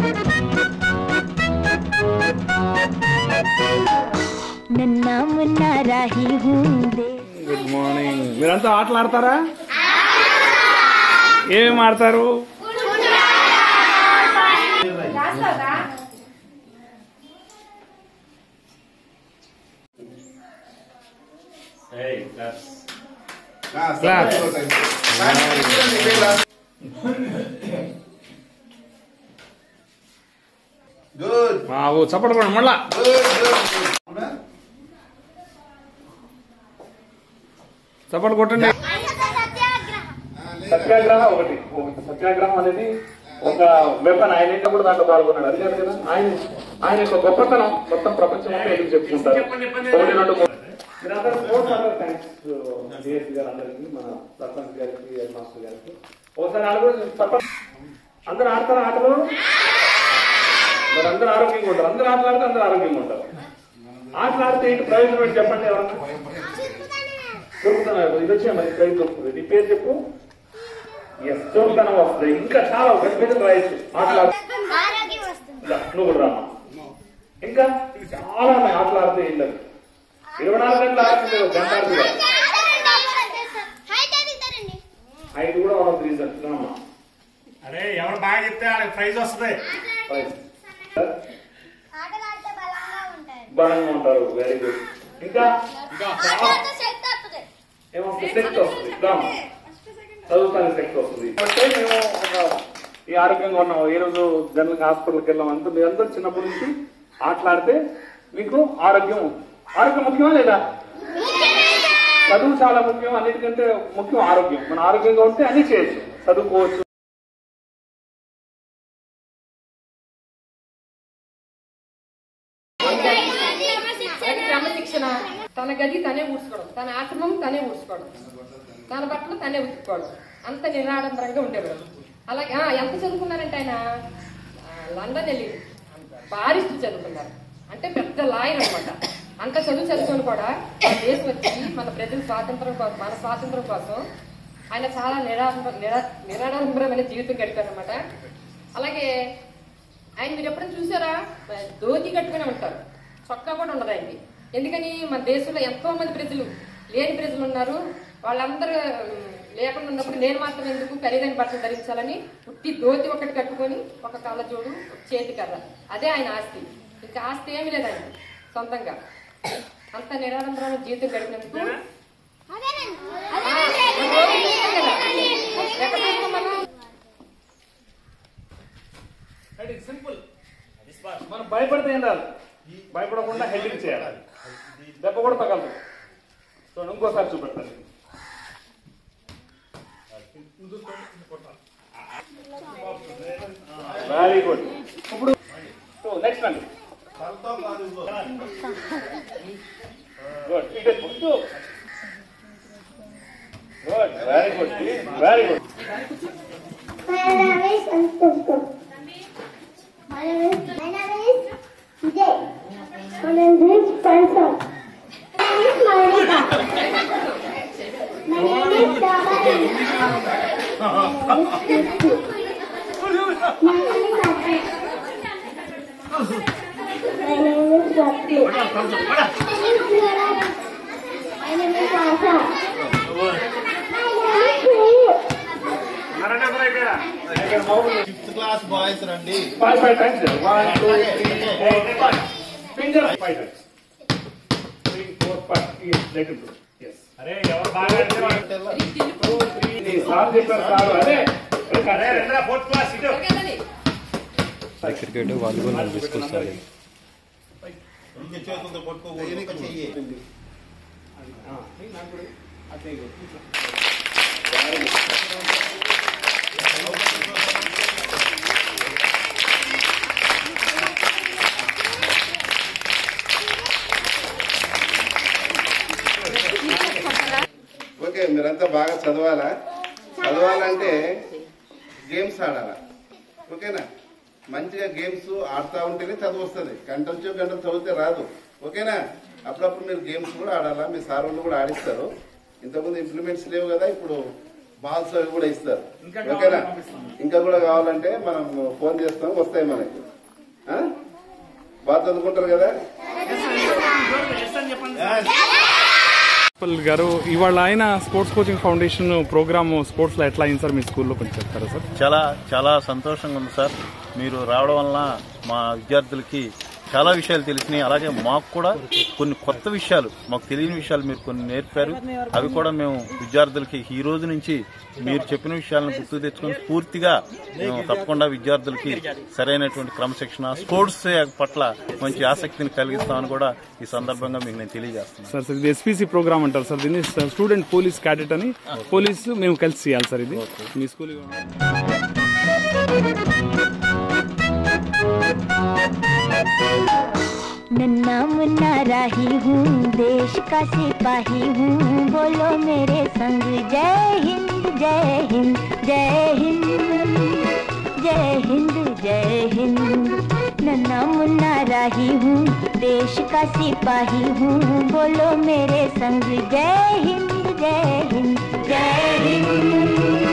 नन्ना मुन्ना राही हूंदे good morning మీరంతా ఆటలు ఆడతారా ఏమేమి ఆడతారు Class. గుడ్ మా ఓ చప్పటి కూడా మళ్ళా గుడ్ గుడ్ చప్పటి కొట్టండి సత్యాగ్రహం ఒకటి ఒకటి సత్యాగ్రహం అనేది ఒక వెపన్ ఆయన ఏంటో కూడా దాంట్లో పాల్గొన్నాడు అది కాదు కదా ఆయన ఆయన యొక్క గొప్పతనం మొత్తం ప్రపంచం అంతా ఎదురు చెప్పుకుంటారు ఒకటి రెండు మూడు మీరందరూ sports ఆడారు. Thanks, uh, DSP గారు అందరికీ మన సర్పంచ్ గారికి హెడ్ మాస్టర్ గారికి ఒకసారి ఆడకూడదు సర్పంచ్ అందరూ ఆడతారా ఆటలు మరి అందరూ ఆరోగ్యంగా ఉంటారు అందరూ ఆటలు ఆడితే అందరూ ఆరోగ్యంగా ఉంటారు ఆటలు ఆడితే ఏంటి ప్రయోజనం ఏంటి చెప్పండి ఎవరన్నా దొరుకుతున్నారు ఇది వచ్చే మరి ప్రైజ్ దొరుకుతుంది నీ పేరు చెప్పు ఎస్ దొరుకుతనం వస్తుంది ఇంకా చాలా పెద్ద పెద్ద ప్రైజ్ ఆటలు ఆరోగ్యం వస్తుంది ఇలా, నువ్వు కూడా రామ్మా ఇంకా ఇవి చాలా ఉన్నాయి ఆటలు ఆడితే ఇళ్ళకి ఇరవై నాలుగు గంటలు ఆడుతుంది ఒక గంట ఆడుతుంది కాదు. హైట్ అడుగుతారండి ఐదు కూడా వన్ ఆఫ్ రీజన్ రామ్మా అరే ఎవరు బాగా చెప్తే వాళ్ళకి ప్రైజ్ వస్తుంది ప్రైజ్ ఆటలు ఆడితే బలంగా ఉంటారు బలంగా ఉంటారు వెరీ గుడ్ ఇంకా ఆటలతో శక్తి వస్తుంది ఏమొస్తుంది శక్తి వస్తుంది రామ్మా చదువుతానే శక్తి వస్తుంది అంటే మేము ఒక ఈ ఆరోగ్యంగా ఉన్నాం ఈ రోజు జనరల్ హాస్పిటల్కి వెళ్ళాం అంతా మీ అందరూ చిన్నప్పటి నుంచి ఆటలాడితే మీకు ఆరోగ్యం ఆరోగ్యం ముఖ్యమా లేదా చదువు చాలా ముఖ్యం అన్నిటికంటే ముఖ్యం ఆరోగ్యం మన ఆరోగ్యంగా ఉంటే అన్ని చేయొచ్చు చదువుకోవచ్చు అది క్రమశిక్షణ తన గది తనే ఊడ్చుకోవడం తన ఆశ్రమం తనే ఊడ్చుకోవడం తన బట్టలు తనే ఉతుక్కోవడం అంత నిరాడంబరంగా ఉండేవాడు అలాగే ఆ, ఎంత చదువుకున్నారంటే ఆయన ఆ, లండన్ వెళ్ళి బారిస్టు చదువుకున్నారు అంటే పెద్ద లాయర్ అనమాట అంత చదువు చదువుకొని కూడా మన దేశం వచ్చి మన ప్రజల స్వాతంత్రం కోసం మన స్వాతంత్రం కోసం ఆయన చాలా నిరాడంబర నిరా- నిరాడంబరమైన జీవితం గడిపారనమాట అలాగే ఆయన మీరు ఎప్పుడైనా చూసారా ధోతి కట్టుకునే ఉంటారు చొక్కా కూడా ఉండదు ఆయనకి ఎందుకని మన దేశంలో ఎంతో మంది ప్రజలు లేని ప్రజలు ఉన్నారు వాళ్ళందరూ ఉమ్, లేకుండా ఉన్నప్పుడు నేను మాత్రం ఎందుకు ఖరీదైన బట్టలు ధరించాలని పుట్టి ధోతి ఒకటి కట్టుకొని ఒక కళ్ళజోడు ఒక చేతి కర్ర అదే ఆయన ఆస్తి ఇంకా ఆస్తి ఏమీ లేదు ఆయన సొంతంగా అంత నిరాడంబరమైన జీవితం గడిపినందుకు ఆ, మన రోజులు చూస్తాం కదా. ఎక్కడ చూస్తాం మనం? సింపుల్ మనం భయపడితే ఏం రాదు భయపడకుండా హెల్డింగ్ చేయాలి దెబ్బ కూడా తగలదు సో ఇంకోసారి చూపెడతాను వెరీ గుడ్ ఇప్పుడు సో నెక్స్ట్ అండి good good very good very good My name is Antushka. My name is my name is Vijay. My name is Pansa. My name is Monica. My name is Damari. My name is Nittu. My name is Ati. My name is Ratu. My name is Lara. My name is Asha. My name is Sriyu. Fifth class boys రండి Five, five times. there. One, two, three, four, five. Finger five times. Three, four, five. Yes, let him do. Yes. అరే ఎవరు బాగా ఆడితే వాళ్ళు- Two, three. నీ sir చెప్పారు sir అదే అరే రెండరా ఫోర్త్ క్లాస్ ఇటు ఓకేనండి క్రికెట్ వాలీబాల్ తీసుకొస్తారు ఇంక చేతులతో కొట్టుకోకూడదు చెయ్యి ఓకే మీరంతా బాగా చదవాలా చదవాలంటే గేమ్స్ ఆడాలా ఓకేనా మంచిగా గేమ్స్ ఆడుతూ ఉంటేనే చదువు వస్తుంది గంటలు చూ గంటలు చదివితే రాదు ఓకేనా అప్పుడప్పుడు మీరు గేమ్స్ కూడా ఆడాలా మీ సార్ వాళ్ళు కూడా ఆడిస్తారు ఇంతకుముందు ఇంప్లిమెంట్స్ లేవు కదా ఇప్పుడు బాల్స్ అవి కూడా ఇస్తారు ఓకేనా ఇంకా కూడా కావాలంటే మనం ఫోన్ చేస్తాం వస్తాయి మనకి ఆ? బాగా చదువుకుంటారు కదా ప్రిన్సిపల్ గారు ఇవాళ ఆయన sports coaching foundation program sports లో ఎట్లా అయింది సార్ మీ స్కూల్లో కొంచెం చెప్తారా సార్ చాలా చాలా సంతోషంగా ఉంది సార్ మీరు రావడం వలన మా విద్యార్థులకి చాలా విషయాలు తెలిసినాయి అలాగే మాకు కూడా కొన్ని కొత్త విషయాలు మాకు తెలియని విషయాలు మీరు కొన్ని నేర్పారు అవి కూడా మేము విద్యార్థులకి ఈ రోజు నుంచి మీరు చెప్పిన విషయాలను గుర్తు తెచ్చుకొని పూర్తిగా మేము తప్పకుండా విద్యార్థులకి సరైనటువంటి క్రమశిక్షణ స్పోర్ట్స్ పట్ల మంచి ఆసక్తిని కలిగిస్తామని కూడా ఈ సందర్భంగా మీకు నేను తెలియజేస్తున్నాను సార్ సార్ ఇది ఎస్పీసీ ప్రోగ్రామ్ అంటారు సార్ దీన్ని స్టూడెంట్ పోలీస్ క్యాడెట్ అని పోలీసు మేము కలిసి చేయాలి సార్ ఇది మీ స్కూల్ नन्ना मुन्ना राही हूँ देश का सिपाही हूँ बोलो मेरे संग जय हिंद जय हिंद जय हिंद जय हिंद जय हिंद नन्ना मुन्ना राही हूँ देश का सिपाही हूँ बोलो मेरे संग जय हिंद जय हिंद जय हिंद